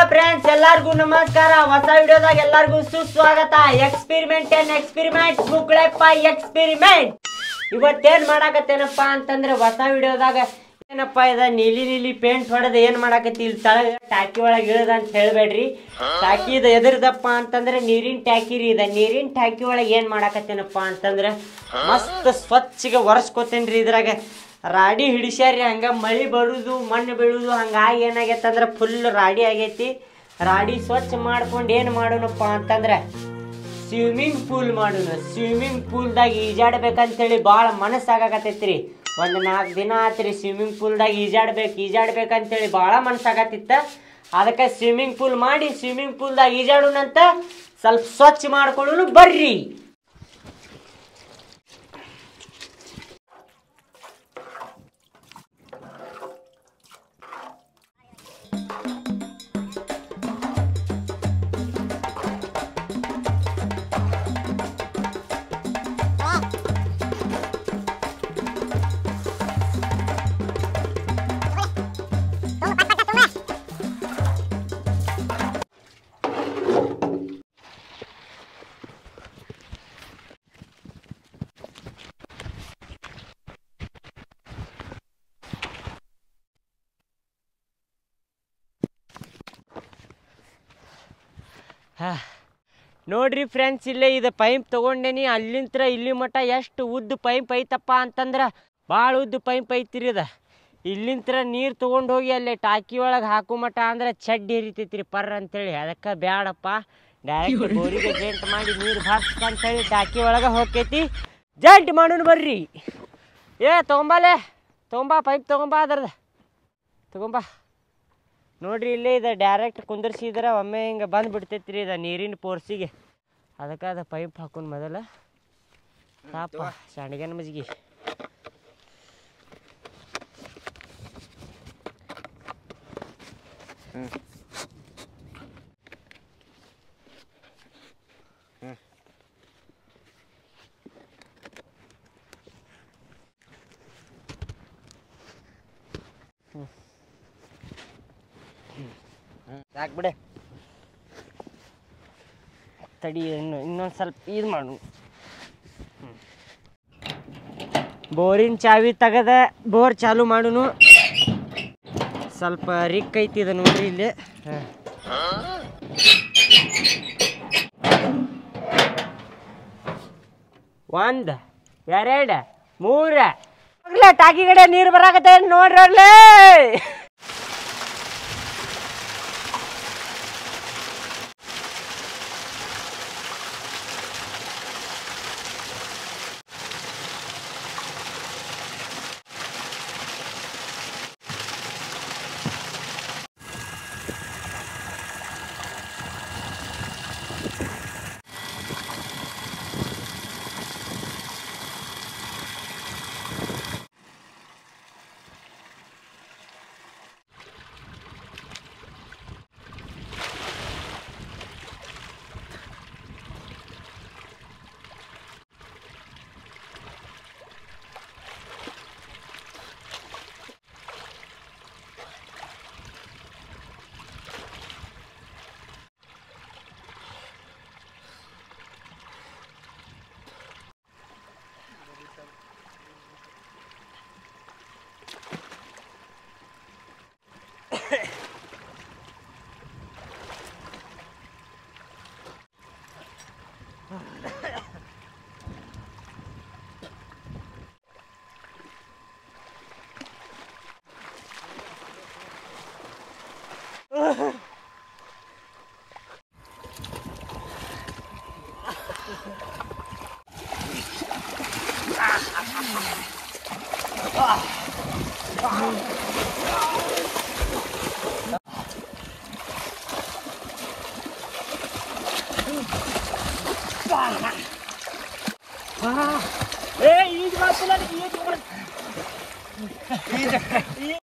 Friends ಎಲ್ಲಾರ್ಗೂ ನಮಸ್ಕಾರ ಹೊಸ ವಿಡಿಯೋದಾಗ ಎಲ್ಲಾರ್ಗೂ ಸುಸ್ವಾಗತ ಎಕ್ಸ್ಪೆರಿಮೆಂಟ್ ಏನ್ ಎಕ್ಸ್ಪೆರಿಮೆಂಟ್ ಮುಕ್ಳೆಪ್ಪ ಎಕ್ಸ್ಪೆರಿಮೆಂಟ್ ಇವತ್ತೇನ್ ಮಾಡಾಕತ್ತೇನಪ್ಪ ಅಂತಂದ್ರೆ ಹೊಸ ವಿಡಿಯೋದಾಗ ಏನಪ್ಪ ಇದ ನೀಲಿ ನೀಲಿ ಪೇಂಟ್ ಹೊಡೆದ ಏನ್ ಮಾಡಾಕತ್ತಿ ಇಲ್ಲಿ ತಳಗ ಟಾಕಿ ಒಳಗೆ ಇಳದ ಅಂತ ಹೇಳ್ಬೇಡ್ರಿ ಟಾಕಿ ಇದು ಎದುರ್ದಪ್ಪ ಅಂತಂದ್ರೆ ನೀರಿನ ಟ್ಯಾಕಿ ರೀ ಇದ ನೀರಿನ ಟ್ಯಾಕಿ ಒಳಗೆ ಏನ್ ಮಾಡಾಕತ್ತೇನಪ್ಪ ಅಂತಂದ್ರೆ ಮಸ್ತ್ ಸ್ವಚ್ಛಗೆ ಒರೆಸ್ಕೊತೇನ್ರಿ ಇದ್ರಾಗ ರಾಡಿ ಹಿಡಿಸ್ಯಾರಿ ಹಂಗ ಮಳಿ ಬರುದು ಮಣ್ಣು ಬೀಳುದು ಹಂಗಾಗಿ ಏನಾಗೈತೆ ಅಂದ್ರೆ ಫುಲ್ ರಾಡಿ ಆಗೈತಿ ರಾಡಿ ಸ್ವಚ್ಛ ಮಾಡ್ಕೊಂಡು ಏನು ಮಾಡೋಣಪ್ಪ ಅಂತಂದ್ರೆ ಸ್ವಿಮ್ಮಿಂಗ್ ಪೂಲ್ ಮಾಡೋಣ ಸ್ವಿಮ್ಮಿಂಗ್ ಪೂಲ್ದಾಗ ಈಜಾಡ್ಬೇಕಂತೇಳಿ ಭಾಳ ಮನಸ್ಸಾಗಕತ್ತೈತ್ರಿ ಒಂದು ನಾಲ್ಕು ದಿನ ಆತ್ರಿ ಸ್ವಿಮ್ಮಿಂಗ್ ಪೂಲ್ದಾಗ ಈಜಾಡ್ಬೇಕು ಈಜಾಡ್ಬೇಕಂತೇಳಿ ಭಾಳ ಮನಸ್ಸಾಗತ್ತಿತ್ತ ಅದಕ್ಕೆ ಸ್ವಿಮ್ಮಿಂಗ್ ಪೂಲ್ ಮಾಡಿ ಸ್ವಿಮ್ಮಿಂಗ್ ಪೂಲ್ದಾಗ ಈಜಾಡೋಣಂತ ಸ್ವಲ್ಪ ಸ್ವಚ್ಛ ಮಾಡ್ಕೊಳ್ಳೋಣ ಬರ್ರಿ ಹಾ. ನೋಡ್ರಿ ಫ್ರೆಂಡ್ಸ್ ಇಲ್ಲೇ ಇದು ಪೈಪ್ ತೊಗೊಂಡೇನಿ ಅಲ್ಲಿಂತ್ರ ಇಲ್ಲಿ ಮಟ ಎಷ್ಟು ಉದ್ದ ಪೈಪ್ ಐತಪ್ಪ ಅಂತಂದ್ರೆ ಭಾಳ ಉದ್ದ ಪೈಪ್ ಐತಿರಿ ಅದ ಇಲ್ಲಿಂತ್ರ ನೀರು ತೊಗೊಂಡು ಹೋಗಿ ಅಲ್ಲಿ ಟಾಕಿ ಒಳಗೆ ಹಾಕು ಮಟ ಅಂದ್ರೆ ಚಡ್ಡಿ ಹಿರಿತೈತ್ರಿ ಪರ್ ಅಂತೇಳಿ ಅದಕ್ಕೆ ಬ್ಯಾಡಪ್ಪ ಡೈರೆಕ್ಟ್ ಬೋರಿಗೆ ಜಂಟ್ ಮಾಡಿ ನೀರು ಅಂತೇಳಿ ಟಾಕಿ ಒಳಗೆ ಹೋಗ್ತೈತಿ ಜಂಟ್ ಮಾಡೋಣ ಬರ್ರಿ ಏ ತೊಗೊಂಬಾಲೆ ತೊಗೊಂಬಾ ಪೈಪ್ ತೊಗೊಂಬಾ ಅದ್ರದ್ದು ತೊಗೊಂಬಾ ನೋಡ್ರಿ ಇಲ್ಲೇ ಇದು ಡೈರೆಕ್ಟ್ ಕುಂದರ್ಸಿದ್ರೆ ಒಮ್ಮೆ ಹಿಂಗೆ ಬಂದು ಬಿಡ್ತೈತಿ ರೀ ಇದು ನೀರಿನ ಪೋರ್ಸಿಗೆ ಅದಕ್ಕೆ ಅದು ಪೈಪ್ ಹಾಕೊಂಡು ಮೊದಲ ಸಾಪ ಶಾಣಿಗೆನ ಮಜ್ಗಿ ಸಾಕು ಬಿಡೆ ತಡಿ ಇನ್ನು ಇನ್ನೊಂದು ಸ್ವಲ್ಪ ಇದು ಮಾಡು ಬೋರಿನ ಚಾವಿ ತೆಗದ ಬೋರ್ ಚಾಲು ಮಾಡುನು ಸ್ವಲ್ಪ ರಿಕ್ ಐತಿ ಇದು ನೋಡ್ರಿ ಇಲ್ಲಿ ಹಾಂ ಒಂದ್ ಎರಡು ಮೂರ ಟಾಕಿ ಕಡೆ ನೀರು ಬರಾಕತ್ತೆ ನೋಡ್ರಿ ಅಲ್ಲೇ ಏ ಈಗ ಮಾತಿಲ್ಲ ಈಗ